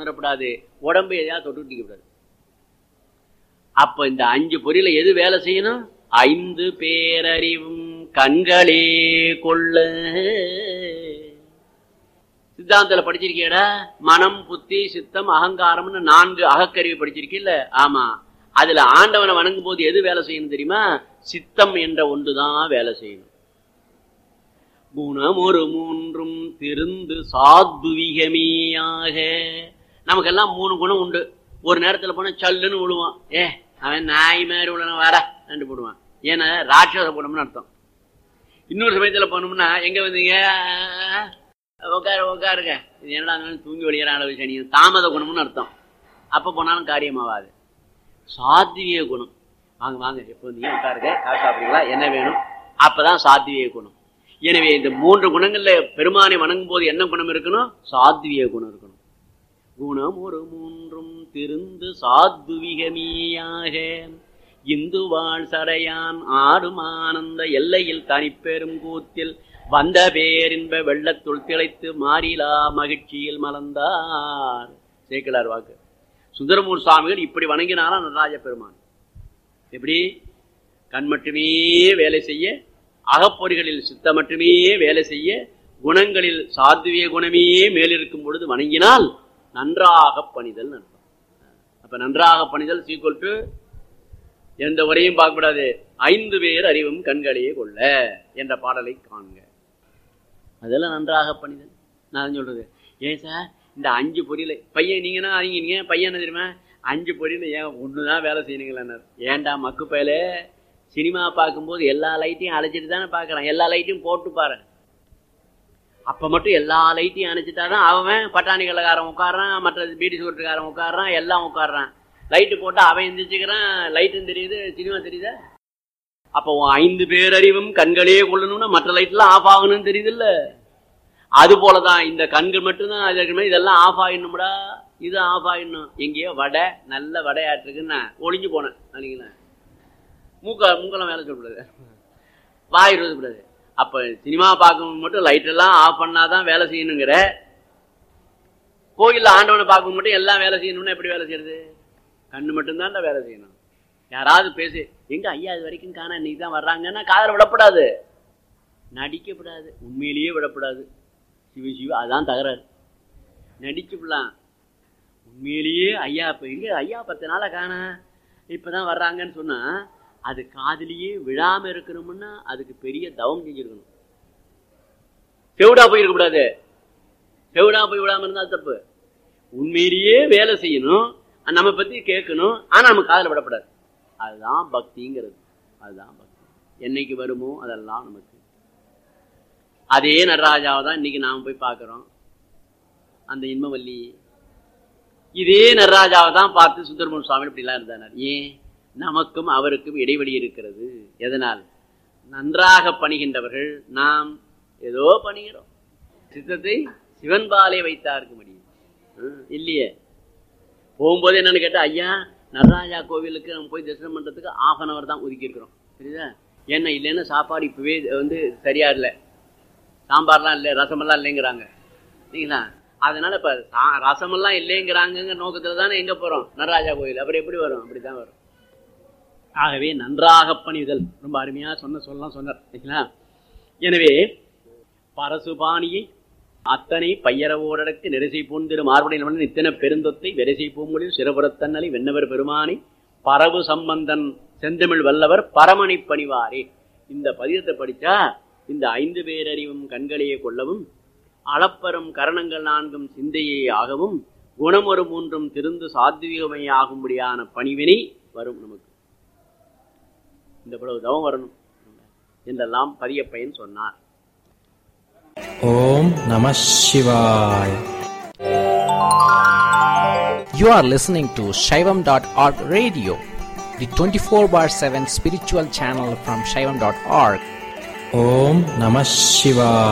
உணரப்படாது உடம்பு எதையாவது தொட்டு கூடாது அப்ப இந்த அஞ்சு பொறியில எது வேலை செய்யணும் ஐந்து பேரறிவும் கண்களே கொள்ள சித்தாந்தத்துல படிச்சிருக்கியடா மனம் புத்தி சித்தம் அகங்காரம்னு நான்கு அகக்கருவி படிச்சிருக்கீல்ல ஆமா அதுல ஆண்டவனை வணங்கும் போது எது வேலை செய்யணும் தெரியுமா சித்தம் என்ற ஒன்றுதான் வேலை செய்யணும் குணம் ஒரு மூன்றும் திருந்து சாத்விகமேயாக நமக்கெல்லாம் மூணு குணம் உண்டு ஒரு நேரத்துல போனா சல்லுன்னு விழுவான் ஏ அவன் நாய் மாதிரி விழுன வாடா ரெண்டு போடுவான் ஏன்னா ராட்சச குணம்னு அர்த்தம் இன்னொரு சமயத்துல போனோம்னா எங்க வந்தீங்க உட்காரு உட்காருங்க இது என்னடா இருந்தாலும் தூங்கி வழியிறான சனி தாமத குணம்னு அர்த்தம் அப்ப போனாலும் காரியமாவாது சாத்விக குணம் வாங்க வாங்க எப்போ வந்தீங்க உட்காருங்க காசு சாப்பிடுங்களா என்ன வேணும் அப்பதான் சாத்விக குணம் எனவே இந்த மூன்று குணங்கள்ல பெருமானை வணங்கும் போது என்ன குணம் இருக்கணும் சாத்விக குணம் இருக்கணும் குணம் ஒரு மூன்றும் திருந்து சாத்விகமேயாக இந்து வாழ் சடையான் ஆடும் ஆனந்த எல்லையில் தனிப்பெரும் கூத்தில் வந்த பேரின்ப வெள்ளத்துள் திளைத்து மாறிலா மகிழ்ச்சியில் மலர்ந்தார் சேக்கலார் வாக்கு சுந்தரமூர் சுவாமிகள் இப்படி வணங்கினாரா நடராஜ பெருமான் எப்படி கண் மட்டுமே வேலை செய்ய அகப்பொறிகளில் சித்த மட்டுமே வேலை செய்ய குணங்களில் சாத்விய குணமே மேலிருக்கும் பொழுது வணங்கினால் நன்றாக பணிதல் அர்த்தம் அப்ப நன்றாக பணிதல் சீக்குவல் டு எந்த வரையும் பார்க்கக்கூடாது ஐந்து பேர் அறிவும் கண்களையே கொள்ள என்ற பாடலை காண்க அதெல்லாம் நன்றாக பணிதல் நான் சொல்றது ஏன் சார் இந்த அஞ்சு பொரியல பையன் நீங்கன்னா அவங்க நீங்க பையன் என்ன தெரியுமா அஞ்சு பொரியல ஏன் ஒண்ணுதான் வேலை செய்யணுங்களா ஏன்டா மக்கு பயல சினிமா பார்க்கும்போது எல்லா லைட்டையும் அழைச்சிட்டு தானே பார்க்கறான் எல்லா லைட்டையும் போட்டு பாரு அப்ப மட்டும் எல்லா லைட்டையும் அணைச்சிட்டாதான் அவன் பட்டாணி கடைக்காரன் உட்காடுறான் மற்ற பீடி சோட்டுக்காரன் உட்காடுறான் எல்லாம் உட்காடுறான் லைட்டு போட்டா அவன் எந்திரிச்சுக்கிறான் லைட்டும் தெரியுது சினிமா தெரியுதா அப்போ உன் ஐந்து பேரறிவும் கண்களே கொள்ளணும்னா மற்ற லைட்லாம் ஆஃப் ஆகணும்னு தெரியுது இல்ல அது போலதான் இந்த கண்கள் மட்டும்தான் அது இருக்கிற மாதிரி இதெல்லாம் ஆஃப் ஆயிடணும்டா இது ஆஃப் ஆயிடணும் எங்கேயோ வடை நல்ல வடையாட்டுருக்கு நான் ஒளிஞ்சு போனேன் நினைக்கிறேன் மூக்க மூக்கெல்லாம் வேலை சொல்லக்கூடாது வாய் கூடாது அப்ப சினிமா பார்க்கும் மட்டும் லைட் எல்லாம் ஆஃப் பண்ணாதான் வேலை செய்யணுங்கிற கோயில்ல ஆண்டவனை பார்க்கும் மட்டும் எல்லாம் வேலை செய்யணும்னா எப்படி வேலை செய்யறது கண்ணு மட்டும்தான்டா வேலை செய்யணும் யாராவது பேசு எங்க ஐயா இது வரைக்கும் காண இன்னைக்கு தான் வர்றாங்கன்னா காதல விடப்படாது நடிக்கப்படாது உண்மையிலேயே விடப்படாது சிவ சிவ அதான் தகராறு நடிச்சுப்படலாம் உண்மையிலேயே ஐயா இப்ப எங்க ஐயா பத்து நாளை காண இப்பதான் வர்றாங்கன்னு சொன்னா அது காதலியே விழாம இருக்கணும்னா அதுக்கு பெரிய தவம் செஞ்சிருக்கணும் செவிடா போயிருக்க கூடாது செவிடா போய் விடாம இருந்தா தப்பு உண்மையிலேயே வேலை செய்யணும் நம்ம பத்தி கேட்கணும் ஆனா நம்ம காதல விடப்படாது அதுதான் பக்திங்கிறது அதுதான் பக்தி என்னைக்கு வருமோ அதெல்லாம் நமக்கு அதே நடராஜாவை தான் இன்னைக்கு நாம போய் பார்க்கிறோம் அந்த இன்பவல்லி இதே நடராஜாவை தான் பார்த்து சுந்தரமன் சுவாமி இப்படிலாம் இருந்தார் ஏன் நமக்கும் அவருக்கும் இடைவெளி இருக்கிறது எதனால் நன்றாக பணிகின்றவர்கள் நாம் ஏதோ பணிகிறோம் சித்தத்தை சிவன் பாலை வைத்தாருக்கு முடியும் இல்லையே போகும்போது என்னன்னு கேட்டா ஐயா நடராஜா கோவிலுக்கு நம்ம போய் தரிசனம் பண்றதுக்கு ஆஃப் அன் அவர் தான் ஒதுக்கி இருக்கிறோம் புரியுதா ஏன்னா இல்லைன்னா சாப்பாடு இப்பவே வந்து சரியா இல்லை சாம்பார்லாம் இல்லை ரசமெல்லாம் இல்லைங்கிறாங்க சரிங்களா அதனால இப்ப ரசமெல்லாம் இல்லைங்கிறாங்க நோக்கத்துல தானே எங்க போறோம் நடராஜா கோயில் அப்புறம் எப்படி வரும் அப்படித்தான் வரும் ஆகவே நன்றாக பணிதல் ரொம்ப அருமையா சொன்ன சொல்லலாம் சொன்னார் சரிங்களா எனவே பரசுபாணியை அத்தனை பையரவோடற்கு நெரிசை பூந்திரு மார்புடைய நித்தன பெருந்தொத்தை வெரிசை பூமொழியில் சிறபுறத்தன்னலை வெண்ணவர் பெருமானை பரவு சம்பந்தன் செந்தமிழ் வல்லவர் பரமணி பணிவாரே இந்த பதியத்தை படிச்சா இந்த ஐந்து பேரறிவும் கண்களையே கொள்ளவும் அளப்பரும் கரணங்கள் நான்கும் சிந்தையே ஆகவும் குணமொரு மூன்றும் திருந்து சாத்வீகமை ஆகும்படியான பணிவினை வரும் நமக்கு இந்த பிளவு தவம் வரணும் என்றெல்லாம் பதிய பயன் சொன்னார் ஓம் நம சிவாய் You are listening to Shaivam.org radio, the 24 bar 7 spiritual channel from Shaivam.org. ஓம் நம சிவாய்